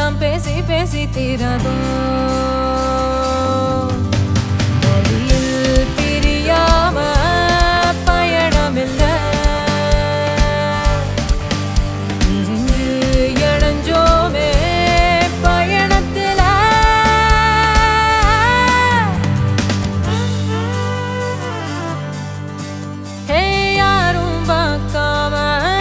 எல்லாம் பேசி பேசி தீராதோ வழியில் பிரியாம பயணமில்லை பிரிஞ்சு இணைஞ்சோமே பயணத்தில ஹே யாரும் பார்க்காம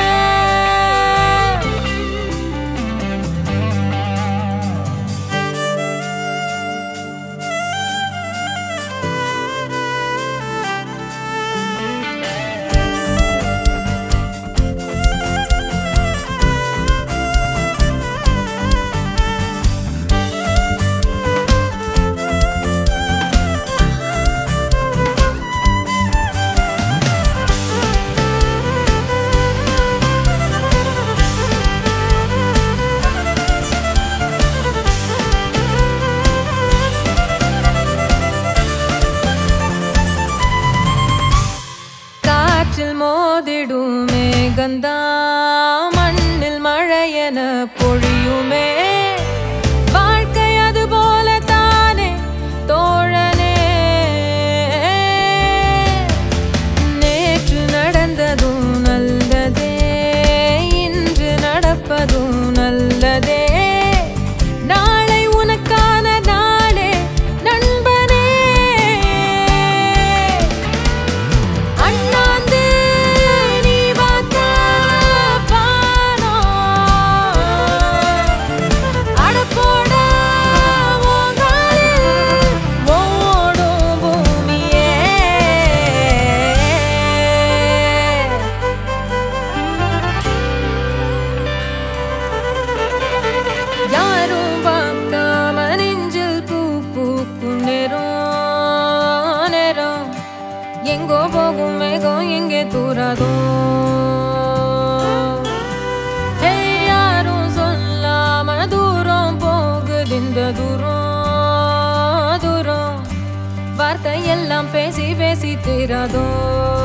காற்றில் மோதிடுமே கந்தா மண்ணில் மழையென பொழியுமே வாழ்க்கை அது போல தானே தோழனே நேற்று நடந்ததும் நல்லதே இன்று நடப்பதும் நல்லதே நாளை உனக்கான நாளே நண்பனே அண்ணாந்து நீ பார்த்த வானம் அடப்போட உன் காலில் ஓடும் பூமியே யாரும் பார்க்காம நெஞ்சில் பூ பூக்கும் நேரம் நேரம் எங்கோ போகும் மேகம் எங்கே தூராதோ ஹே, யாரும் சொல்லாம தூரம் போகுது இந்த தூரம் தூரம் வார்த்தை எல்லாம் பேசி பேசி தீராதோ